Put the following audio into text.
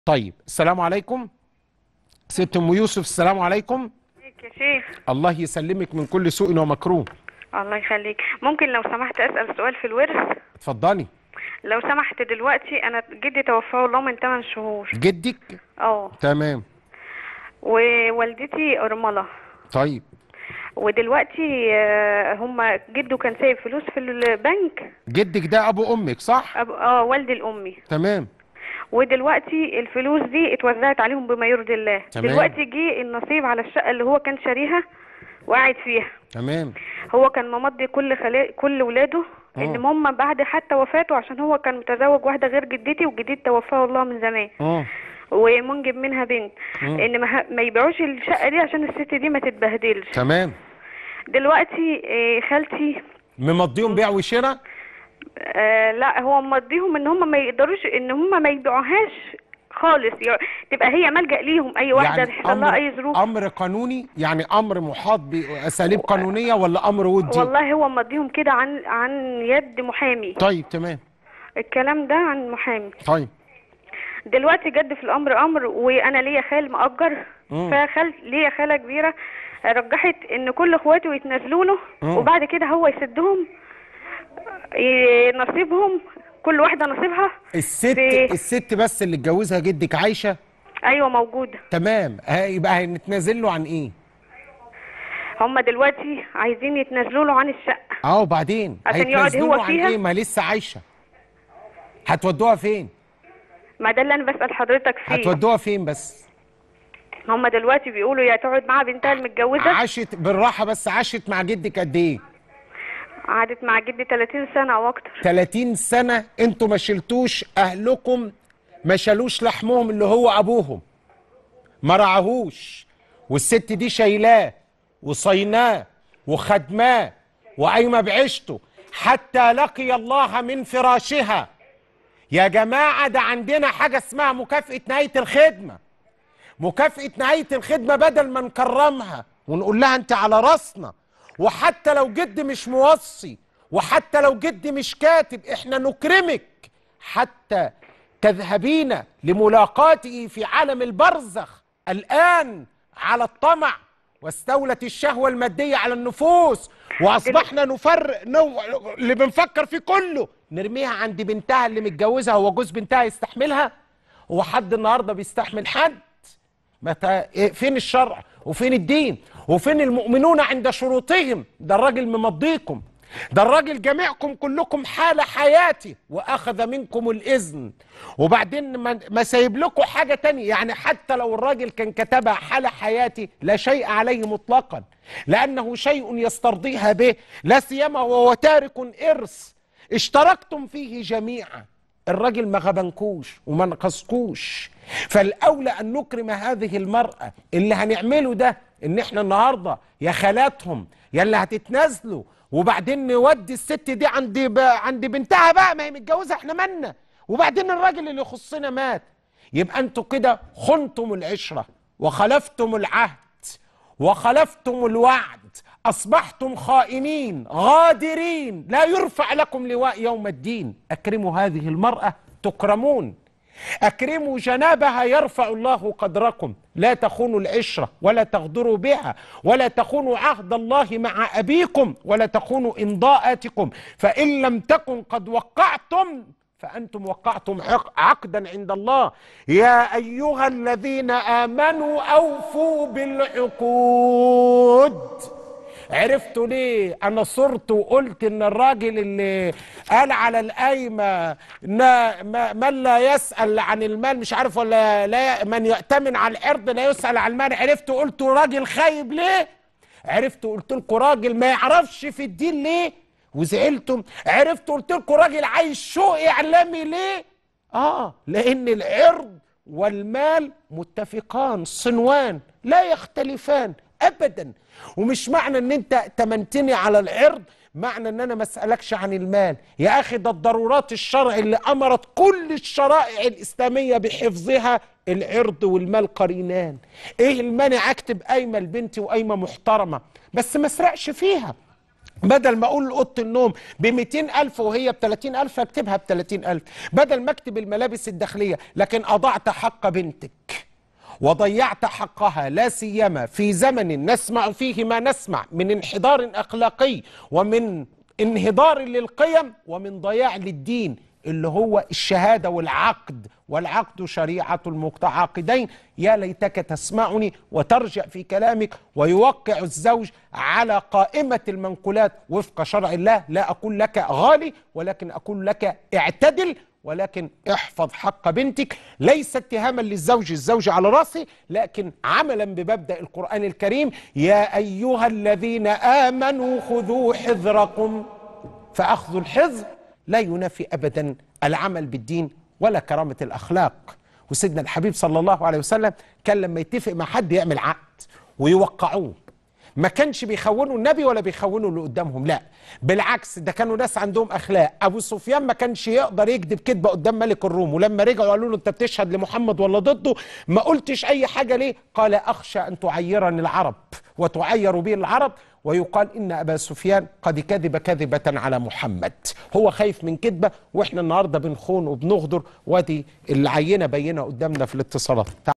طيب السلام عليكم ست ام يوسف السلام عليكم عليك يا شيخ الله يسلمك من كل سوء ومكروه الله يخليك ممكن لو سمحت اسال سؤال في الورث اتفضلي لو سمحت دلوقتي انا جدي توفاه الله من 8 شهور جدك اه تمام ووالدتي ارمله طيب ودلوقتي آه، هما جده كان سايب فلوس في البنك جدك ده ابو امك صح أب... اه والدي الامي تمام ودلوقتي الفلوس دي اتوزعت عليهم بما يرضي الله تمام. دلوقتي جه النصيب على الشقه اللي هو كان شاريها وقاعد فيها تمام هو كان ممضي كل خلا... كل ولاده ان هم بعد حتى وفاته عشان هو كان متزوج واحده غير جدتي وجدتي توفاه الله من زمان اه ومنجب منها بنت ان ما, ه- ما يبيعوش الشقه دي عشان الست دي ما تتبهدلش تمام دلوقتي آه، خالتي ممضيهم بيع وشراء آه لا هو مضيهم ان هم ما يقدروش ان هم ما يبيعوهاش خالص ي- تبقى هي ملجأ ليهم اي واحده يحصل لها اي ظروف امر قانوني يعني امر محاط باساليب قانونيه ولا امر ودي والله هو مضيهم كده عن عن يد محامي طيب تمام الكلام ده عن محامي طيب دلوقتي جد في الامر امر وانا ليا خال مأجر فخال ليا خاله كبيره رجحت ان كل اخواته يتنازلوا له وبعد كده هو يسدهم ي- نصيبهم كل واحده نصيبها الست في- الست بس اللي اتجوزها جدك عايشه ايوه موجوده تمام ها- يبقى هنتنازل له عن ايه هم دلوقتي عايزين يتنازلوا له عن الشقه اه وبعدين عشان يقعد هيتنازلوا هو له عن فيها؟ ايه ما لسه عايشه هتودوها فين ما ده اللي انا بسأل حضرتك فيه هتودوها فين بس هم دلوقتي بيقولوا يا تقعد مع بنتها المتجوزه عاشت بالراحه بس عاشت مع جدك قد ايه قعدت مع جدي 30 سنه او اكتر 30 سنه انتوا ما شلتوش اهلكم ما شالوش لحمهم اللي هو ابوهم ما رعاهوش والست دي شايلاه وصيناه وخدماه وقايمه بعيشته حتى لقي الله من فراشها يا جماعه ده عندنا حاجه اسمها مكافاه نهايه الخدمه مكافأة نهاية الخدمة بدل ما نكرمها ونقول لها انت على راسنا وحتى لو جد مش موصي وحتى لو جد مش كاتب احنا نكرمك حتى تذهبين لملاقاته في عالم البرزخ الآن على الطمع واستولت الشهوة المادية على النفوس وأصبحنا نفرق نو... اللي بنفكر فيه كله نرميها عند بنتها اللي متجوزها هو جوز بنتها يستحملها هو حد النهارده بيستحمل حد متى إيه فين الشرع وفين الدين وفين المؤمنون عند شروطهم ده الراجل ممضيكم ده الراجل جميعكم كلكم حال حياتي واخذ منكم الاذن وبعدين ما ما سايب لكم حاجه تانية يعني حتى لو الراجل كان كتبها حال حياتي لا شيء عليه مطلقا لانه شيء يسترضيها به لا سيما وهو تارك ارث اشتركتم فيه جميعا الراجل ما غبنكوش وما نقصكوش فالاولى ان نكرم هذه المراه اللي هنعمله ده ان احنا النهارده يا خالاتهم يا اللي هتتنازلوا وبعدين نودي الست دي عند ب... عند بنتها بقى ما هي متجوزه احنا مالنا وبعدين الراجل اللي يخصنا مات يبقى انتوا كده خنتم العشره وخلفتم العهد وخلفتم الوعد أصبحتم خائنين غادرين لا يرفع لكم لواء يوم الدين أكرموا هذه المرأة تكرمون أكرموا جنابها يرفع الله قدركم لا تخونوا العشرة ولا تغدروا بها ولا تخونوا عهد الله مع أبيكم ولا تخونوا إمضاءاتكم فإن لم تكن قد وقعتم فأنتم وقعتم عق- عقدا عند الله يا أيها الذين آمنوا أوفوا بالعقود عرفتوا ليه انا صرت وقلت ان الراجل اللي قال على القايمه نا- ما- من لا يسال عن المال مش عارف ولا لا من يأتمن على العرض لا يسال عن المال عرفتوا قلتوا راجل خايب ليه عرفتوا قلت لكم راجل ما يعرفش في الدين ليه وزعلتم عرفتوا قلت لكم راجل عايز شو اعلامي ليه اه لان العرض والمال متفقان صنوان لا يختلفان ابدا ومش معنى ان انت تمنتني على العرض معنى ان انا ما اسالكش عن المال يا اخي ده الضرورات الشرع اللي امرت كل الشرائع الاسلاميه بحفظها العرض والمال قرينان ايه المانع اكتب قايمه لبنتي وقايمه محترمه بس ما اسرقش فيها بدل ما اقول اوضه النوم ب 200000 وهي ب 30000 اكتبها ب 30000 بدل ما اكتب الملابس الداخليه لكن اضعت حق بنتك وضيعت حقها لا سيما في زمن نسمع فيه ما نسمع من انحدار اخلاقي ومن انهدار للقيم ومن ضياع للدين اللي هو الشهاده والعقد والعقد شريعه المتعاقدين يا ليتك تسمعني وترجع في كلامك ويوقع الزوج على قائمه المنقولات وفق شرع الله لا اقول لك غالي ولكن اقول لك اعتدل ولكن احفظ حق بنتك ليس اتهاما للزوج الزوج على راسي لكن عملا بمبدا القران الكريم يا ايها الذين امنوا خذوا حذركم فاخذ الحذر لا ينافي ابدا العمل بالدين ولا كرامه الاخلاق وسيدنا الحبيب صلى الله عليه وسلم كان لما يتفق مع حد يعمل عقد ويوقعوه ما كانش بيخونوا النبي ولا بيخونوا اللي قدامهم لا بالعكس ده كانوا ناس عندهم اخلاق ابو سفيان ما كانش يقدر يكذب كذبه قدام ملك الروم ولما رجعوا قالوا له انت بتشهد لمحمد ولا ضده ما قلتش اي حاجه ليه قال اخشى ان تعيرني العرب وتعير بي العرب ويقال ان ابا سفيان قد كذب كذبه على محمد هو خايف من كذبه واحنا النهارده بنخون وبنغدر وادي العينه بينه قدامنا في الاتصالات